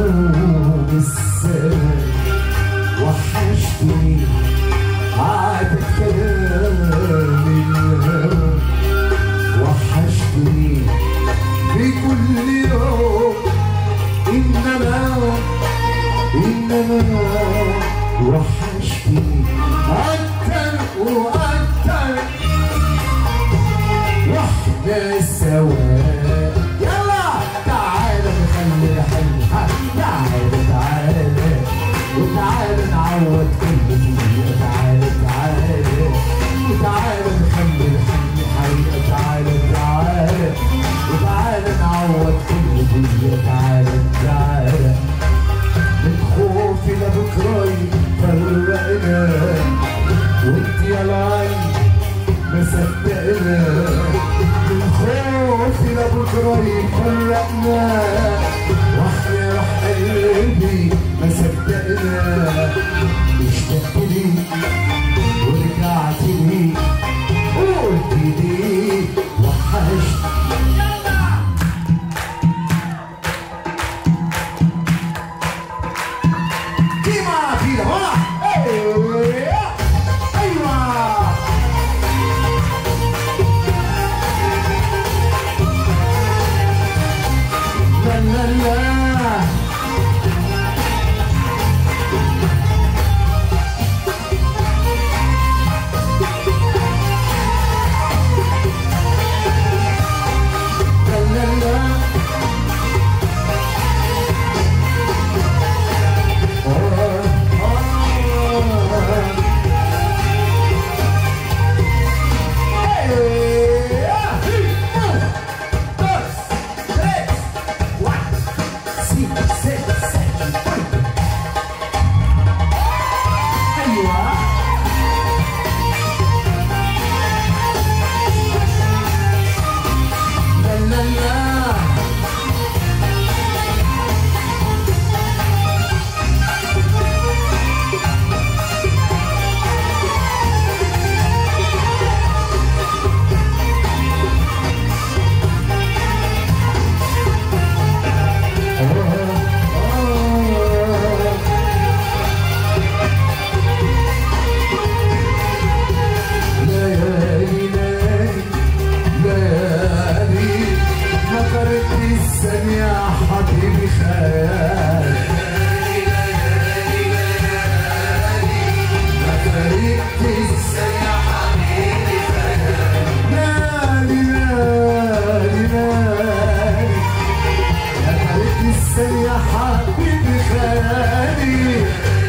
نجوم السماء وحشتني عادة كلام الهوى وحشتني في كل يوم إنما إنما وحشتني أكتر وأكتر واحنا سوا يلا تعالى نخلي الحلم تعالى تعالى وتعالى نعوض كل دقيقة تعالى تعالى وتعالى نخلي الحلم حقيقة تعالى تعالى وتعالى نعوض كل دقيقة تعالى تعالى من خوفي لبكرة يفرقنا وانت يا العين ما صدقنا من خوفي لبكرة يفرقنا واحنا راح قلبي ما صدقنا اشتقت لي ورجعت لي قلت لي وحشت ديما كده ها ايوه ايوه لا لا لا لا لا لا آه، آه. ليالي ليالي ليالي مطرت الثانية حبيبي خيال مطرت الثانية حبيبي خيال ليالي ليالي ليالي مطرت الثانية حبيبي خيالي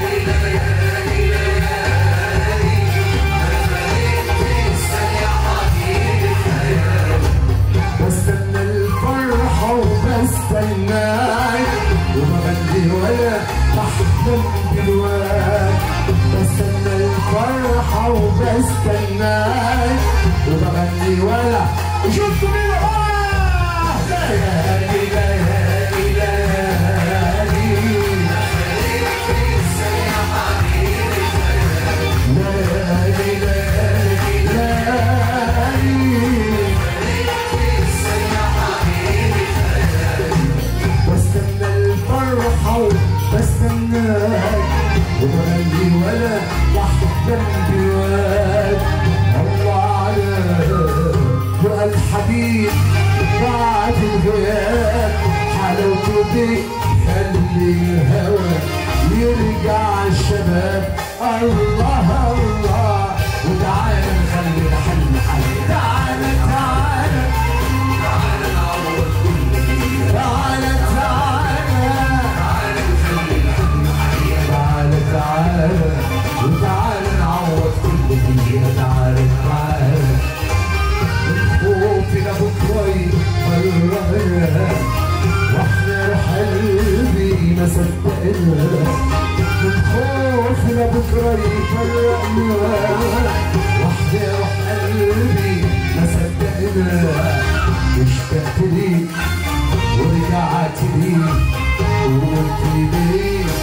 بستنى الفرحة وبستناك وما بدي ولا بحلم بالوقت بستنى الفرحة وبستناك وما بدي ولا شفتوا مين آه ليالي ليالي ليالي ليالي ليالي ليالي بستنى الفرحة وبستناك وبغني ولا بحلم بواد الله عليك بقى الحبيب بعد الغياب حلاوته خلي الهوى يرجع الشباب الله الله وتعالى نخلي الحل حل تعالى تعالى تعالى تعالى تعالى تعالى وتعالى نعوض كل دقيقة تعالى تعالى من خوفي لبكرة يفرقنا واحنا روح قلبي ما صدقنا من خوفي لبكرة يفرقنا واحنا روح قلبي ما صدقنا اشتقت ليك ورجعت لي وقلت لي